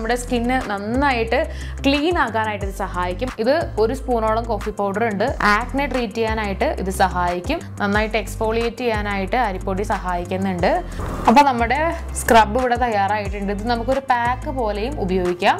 നമ്മുടെ സ്കിന്ന് നന്നായിട്ട് ക്ലീൻ ആകാനായിട്ട് ഇത് സഹായിക്കും ഇത് ഒരു സ്പൂണോളം കോഫി പൗഡർ ഉണ്ട് ആക്നെ ട്രീറ്റ് ചെയ്യാനായിട്ട് ഇത് സഹായിക്കും നന്നായിട്ട് എക്സ്പോളിയേറ്റ് ചെയ്യാനായിട്ട് അരിപ്പൊടി സഹായിക്കുന്നുണ്ട് അപ്പോൾ നമ്മുടെ സ്ക്രബ് ഇവിടെ തയ്യാറായിട്ടുണ്ട് ഇത് നമുക്കൊരു പാക്ക് പോലെയും ഉപയോഗിക്കാം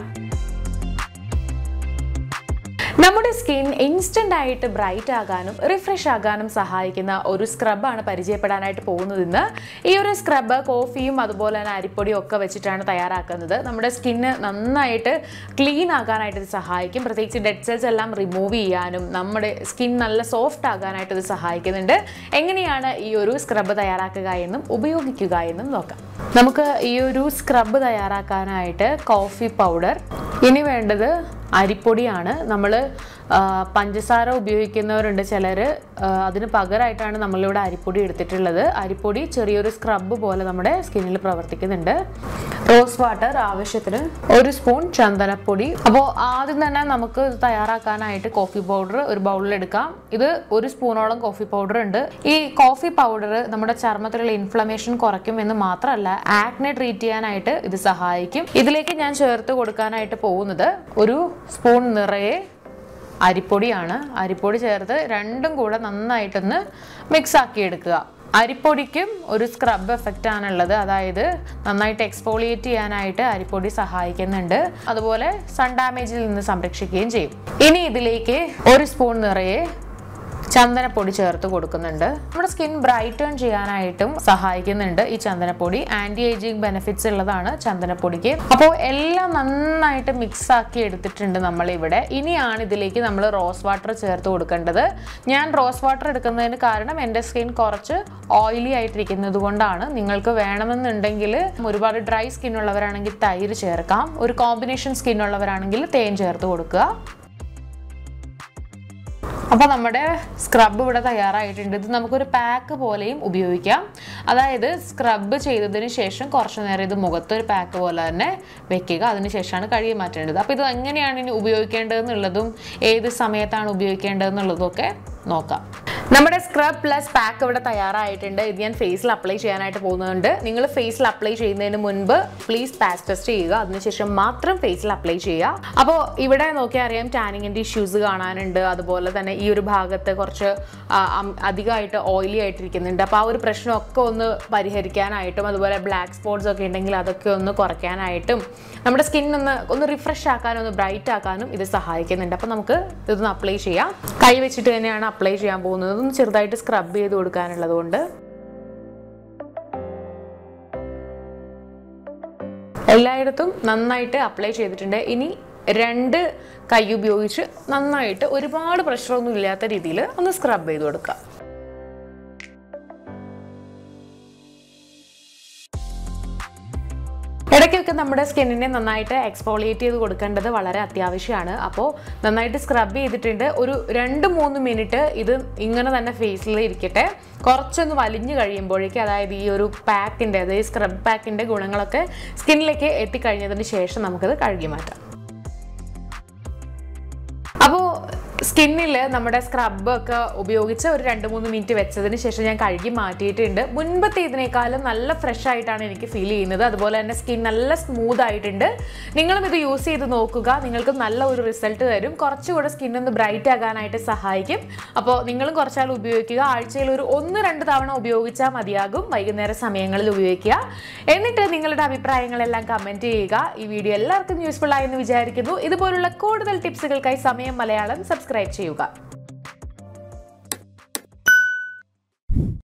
നമ്മുടെ സ്കിൻ ഇൻസ്റ്റന്റ് ആയിട്ട് ബ്രൈറ്റ് ആകാനും റിഫ്രഷ് ആകാനും സഹായിക്കുന്ന ഒരു സ്ക്രബാണ് പരിചയപ്പെടാനായിട്ട് പോകുന്നത് ഇന്ന് ഈ ഒരു സ്ക്രബ് കോഫിയും അതുപോലെ തന്നെ അരിപ്പൊടിയും ഒക്കെ വെച്ചിട്ടാണ് തയ്യാറാക്കുന്നത് നമ്മുടെ സ്കിന്ന് നന്നായിട്ട് ക്ലീൻ ആകാനായിട്ട് ഇത് സഹായിക്കും പ്രത്യേകിച്ച് ഡെഡ് സെൽസ് എല്ലാം റിമൂവ് ചെയ്യാനും നമ്മുടെ സ്കിൻ നല്ല സോഫ്റ്റ് ആകാനായിട്ട് ഇത് സഹായിക്കുന്നുണ്ട് എങ്ങനെയാണ് ഈ ഒരു സ്ക്രബ് തയ്യാറാക്കുക എന്നും ഉപയോഗിക്കുക എന്നും നോക്കാം നമുക്ക് ഈ ഒരു സ്ക്രബ് തയ്യാറാക്കാനായിട്ട് കോഫി പൗഡർ ഇനി വേണ്ടത് അരിപ്പൊടിയാണ് നമ്മൾ പഞ്ചസാര ഉപയോഗിക്കുന്നവരുണ്ട് ചിലർ അതിന് പകരമായിട്ടാണ് നമ്മളിവിടെ അരിപ്പൊടി എടുത്തിട്ടുള്ളത് അരിപ്പൊടി ചെറിയൊരു സ്ക്രബ് പോലെ നമ്മുടെ സ്കിന്നിൽ പ്രവർത്തിക്കുന്നുണ്ട് റോസ് വാട്ടർ ആവശ്യത്തിന് ഒരു സ്പൂൺ ചന്ദനപ്പൊടി അപ്പോൾ ആദ്യം തന്നെ നമുക്ക് ഇത് തയ്യാറാക്കാനായിട്ട് കോഫി പൗഡർ ഒരു ബൗളിൽ എടുക്കാം ഇത് ഒരു സ്പൂണോളം കോഫി പൗഡർ ഉണ്ട് ഈ കോഫി പൗഡർ നമ്മുടെ ചർമ്മത്തിലുള്ള ഇൻഫ്ലമേഷൻ കുറയ്ക്കും എന്ന് മാത്രമല്ല ആക്നെ ട്രീറ്റ് ചെയ്യാനായിട്ട് ഇത് സഹായിക്കും ഇതിലേക്ക് ഞാൻ ചേർത്ത് കൊടുക്കാനായിട്ട് പോകുന്നത് ഒരു സ്പൂൺ നിറയെ അരിപ്പൊടിയാണ് അരിപ്പൊടി ചേർത്ത് രണ്ടും കൂടെ നന്നായിട്ടൊന്ന് മിക്സ് ആക്കി എടുക്കുക അരിപ്പൊടിക്കും ഒരു സ്ക്രബ് എഫക്റ്റ് ആണുള്ളത് അതായത് നന്നായിട്ട് എക്സ്പോളിയേറ്റ് ചെയ്യാനായിട്ട് അരിപ്പൊടി സഹായിക്കുന്നുണ്ട് അതുപോലെ സൺ ഡാമേജിൽ നിന്ന് സംരക്ഷിക്കുകയും ചെയ്യും ഇനി ഇതിലേക്ക് ഒരു സ്പൂൺ നിറയെ ചന്ദനപ്പൊടി ചേർത്ത് കൊടുക്കുന്നുണ്ട് നമ്മുടെ സ്കിൻ ബ്രൈറ്റൺ ചെയ്യാനായിട്ടും സഹായിക്കുന്നുണ്ട് ഈ ചന്ദനപ്പൊടി ആന്റി ഏജിങ് ബെനിഫിറ്റ്സ് ഉള്ളതാണ് ചന്ദനപ്പൊടിക്ക് അപ്പോൾ എല്ലാം നന്നായിട്ട് മിക്സ് ആക്കി എടുത്തിട്ടുണ്ട് നമ്മൾ ഇവിടെ ഇനിയാണ് ഇതിലേക്ക് നമ്മൾ റോസ് വാട്ടർ ചേർത്ത് കൊടുക്കേണ്ടത് ഞാൻ റോസ് വാട്ടർ എടുക്കുന്നതിന് കാരണം എൻ്റെ സ്കിൻ കുറച്ച് ഓയിലി ആയിട്ടിരിക്കുന്നത് കൊണ്ടാണ് നിങ്ങൾക്ക് വേണമെന്നുണ്ടെങ്കിൽ ഒരുപാട് ഡ്രൈ സ്കിൻ ഉള്ളവരാണെങ്കിൽ തൈര് ചേർക്കാം ഒരു കോമ്പിനേഷൻ സ്കിൻ ഉള്ളവരാണെങ്കിൽ തേൻ ചേർത്ത് കൊടുക്കുക അപ്പോൾ നമ്മുടെ സ്ക്രബ് ഇവിടെ തയ്യാറായിട്ടുണ്ട് ഇത് നമുക്കൊരു പാക്ക് പോലെയും ഉപയോഗിക്കാം അതായത് സ്ക്രബ് ചെയ്തതിന് ശേഷം കുറച്ച് നേരം ഇത് മുഖത്ത് ഒരു പാക്ക് പോലെ തന്നെ വെക്കുക അതിനുശേഷമാണ് കഴുകി മാറ്റേണ്ടത് അപ്പോൾ ഇത് എങ്ങനെയാണ് ഇനി ഉപയോഗിക്കേണ്ടതെന്നുള്ളതും ഏത് സമയത്താണ് ഉപയോഗിക്കേണ്ടതെന്നുള്ളതും ഒക്കെ നോക്കാം നമ്മുടെ സ്ക്രബ് പ്ലസ് പാക്ക് ഇവിടെ തയ്യാറായിട്ടുണ്ട് ഇത് ഞാൻ ഫേസിൽ അപ്ലൈ ചെയ്യാനായിട്ട് പോകുന്നുണ്ട് നിങ്ങൾ ഫേസിൽ അപ്ലൈ ചെയ്യുന്നതിന് മുൻപ് പ്ലീസ് പാച്ച് ടെസ്റ്റ് ചെയ്യുക അതിനുശേഷം മാത്രം ഫേസിൽ അപ്ലൈ ചെയ്യുക അപ്പോൾ ഇവിടെ നോക്കിയാൽ അറിയാം ടാനിങ്ങിൻ്റെ ഇഷ്യൂസ് കാണാനുണ്ട് അതുപോലെ തന്നെ ഈ ഒരു ഭാഗത്ത് കുറച്ച് ആ, അം- അധികമായിട്ട് ഓയിലി ആയിട്ടിരിക്കുന്നുണ്ട് അപ്പോൾ ആ ഒരു പ്രശ്നമൊക്കെ ഒന്ന് പരിഹരിക്കാനായിട്ടും അതുപോലെ ബ്ലാക്ക് സ്പോട്ട്സ് ഒക്കെ ഉണ്ടെങ്കിൽ അതൊക്കെ ഒന്ന് കുറയ്ക്കാനായിട്ടും നമ്മുടെ സ്കിൻ ഒന്ന് ഒന്ന് റിഫ്രഷ് ആക്കാനും ഒന്ന് ബ്രൈറ്റ് ആക്കാനും ഇത് സഹായിക്കുന്നുണ്ട് അപ്പോൾ നമുക്ക് ഇതൊന്ന് അപ്ലൈ ചെയ്യാം കൈ വെച്ചിട്ട് തന്നെയാണ് അപ്ലൈ ചെയ്യാൻ പോകുന്നത് ഒന്ന് ചെറുതായിട്ട് സ്ക്രബ് ചെയ്ത് കൊടുക്കാനുള്ളത് കൊണ്ട് എല്ലായിടത്തും നന്നായിട്ട് അപ്ലൈ ചെയ്തിട്ടുണ്ട് ഇനി രണ്ട് കൈ ഉപയോഗിച്ച് നന്നായിട്ട് ഒരുപാട് പ്രഷറൊന്നും ഇല്ലാത്ത രീതിയിൽ ഒന്ന് സ്ക്രബ് ചെയ്ത് കൊടുക്കുക ഇടയ്ക്കൊക്കെ നമ്മുടെ സ്കിന്നിനെ നന്നായിട്ട് എക്സ്പോളിയേറ്റ് ചെയ്ത് കൊടുക്കേണ്ടത് വളരെ അത്യാവശ്യമാണ് അപ്പോൾ നന്നായിട്ട് സ്ക്രബ് ചെയ്തിട്ടുണ്ട് ഒരു രണ്ട് മൂന്ന് മിനിറ്റ് ഇത് ഇങ്ങനെ തന്നെ ഫേസിൽ ഇരിക്കട്ടെ കുറച്ചൊന്ന് വലിഞ്ഞു കഴിയുമ്പോഴേക്ക് അതായത് ഈ ഒരു പാക്കിൻ്റെ അതായത് സ്ക്രബ് പാക്കിൻ്റെ ഗുണങ്ങളൊക്കെ സ്കിന്നിലേക്ക് എത്തിക്കഴിഞ്ഞതിന് ശേഷം നമുക്കത് കഴുകി മാറ്റാം അപ്പോൾ സ്കിന്നിൽ നമ്മുടെ സ്ക്രബ് ഒക്കെ ഉപയോഗിച്ച് ഒരു രണ്ട് മൂന്ന് മിനിറ്റ് വെച്ചതിന് ശേഷം ഞാൻ കഴുകി മാറ്റിയിട്ടുണ്ട് മുൻപത്തെ ഇതിനേക്കാളും നല്ല ഫ്രഷ് ആയിട്ടാണ് എനിക്ക് ഫീൽ ചെയ്യുന്നത് അതുപോലെ തന്നെ സ്കിൻ നല്ല സ്മൂത്ത് ആയിട്ടുണ്ട് നിങ്ങളും ഇത് യൂസ് ചെയ്ത് നോക്കുക നിങ്ങൾക്ക് നല്ല ഒരു റിസൾട്ട് തരും കുറച്ചുകൂടെ സ്കിൻ ഒന്ന് ബ്രൈറ്റ് ആകാനായിട്ട് സഹായിക്കും അപ്പോൾ നിങ്ങളും കുറച്ചാൾ ഉപയോഗിക്കുക ആഴ്ചയിൽ ഒരു ഒന്ന് രണ്ട് തവണ ഉപയോഗിച്ചാൽ മതിയാകും വൈകുന്നേര സമയങ്ങളിൽ ഉപയോഗിക്കുക എന്നിട്ട് നിങ്ങളുടെ അഭിപ്രായങ്ങളെല്ലാം കമൻറ്റ് ചെയ്യുക ഈ വീഡിയോ എല്ലാവർക്കും യൂസ്ഫുൾ ആയെന്ന് വിചാരിക്കുന്നു ഇതുപോലുള്ള കൂടുതൽ ടിപ്സുകൾക്കായി സമയം മലയാളം സബ്സ്ക്രൈബ് ചെയ്യുക